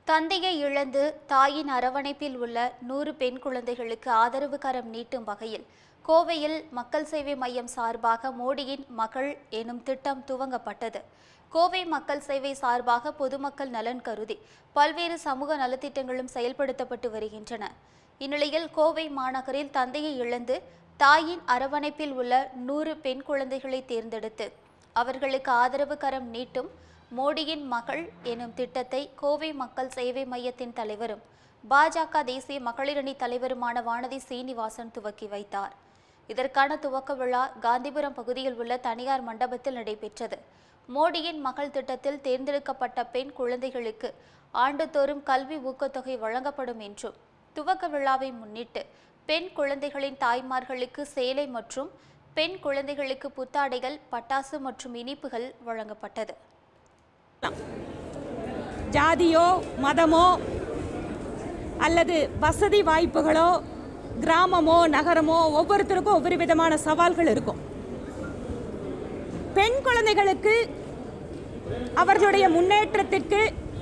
தந்தையை இழந்து தாயின் அரவணைப்பில் உள்ள நூறு பெண் குழந்தைகளுக்கு ஆதரவு கரம் நீட்டும் வகையில் கோவையில் மக்கள் சேவை மையம் சார்பாக மோடியின் மகள் எனும் திட்டம் துவங்கப்பட்டது கோவை மக்கள் சேவை சார்பாக பொதுமக்கள் நலன் கருதி பல்வேறு சமூக நலத்திட்டங்களும் செயல்படுத்தப்பட்டு வருகின்றன இந்நிலையில் கோவை மாநகரில் தந்தையை இழந்து தாயின் அரவணைப்பில் உள்ள நூறு பெண் குழந்தைகளை தேர்ந்தெடுத்து அவர்களுக்கு ஆதரவு கரம் நீட்டும் மோடியின் மகள் எனும் திட்டத்தை கோவை மக்கள் சேவை மையத்தின் தலைவரும் பாஜக தேசிய மகளிரணி தலைவருமான வானதி சீனிவாசன் துவக்கி வைத்தார் இதற்கான துவக்க விழா காந்திபுரம் பகுதியில் உள்ள தனியார் மண்டபத்தில் நடைபெற்றது மோடியின் மகள் திட்டத்தில் தேர்ந்தெடுக்கப்பட்ட பெண் குழந்தைகளுக்கு ஆண்டுதோறும் கல்வி ஊக்கத்தொகை வழங்கப்படும் என்றும் துவக்க விழாவை முன்னிட்டு பெண் குழந்தைகளின் தாய்மார்களுக்கு சேலை மற்றும் பெண் குழந்தைகளுக்கு புத்தாடைகள் பட்டாசு மற்றும் இனிப்புகள் வழங்கப்பட்டது ஜாதியோ மதமோ அல்லது வசதி வாய்ப்புகளோ கிராமமோ நகரமோ ஒவ்வொருத்தருக்கும் ஒவ்வொரு விதமான சவால்கள் இருக்கும் பெண் குழந்தைகளுக்கு அவர்களுடைய முன்னேற்றத்திற்கு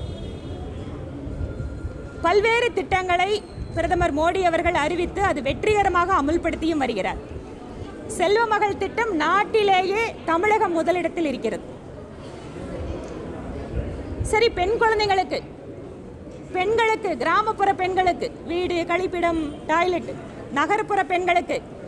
பல்வேறு திட்டங்களை பிரதமர் மோடி அவர்கள் அறிவித்து அது வெற்றிகரமாக அமுல்படுத்தியும் வருகிறார் செல்வ மகள் திட்டம் நாட்டிலேயே தமிழகம் முதலிடத்தில் இருக்கிறது சரி பெண் குழந்தைங்களுக்கு பெண்களுக்கு கிராமப்புற பெண்களுக்கு வீடு கழிப்பிடம் டாய்லெட் நகர்ப்புற பெண்களுக்கு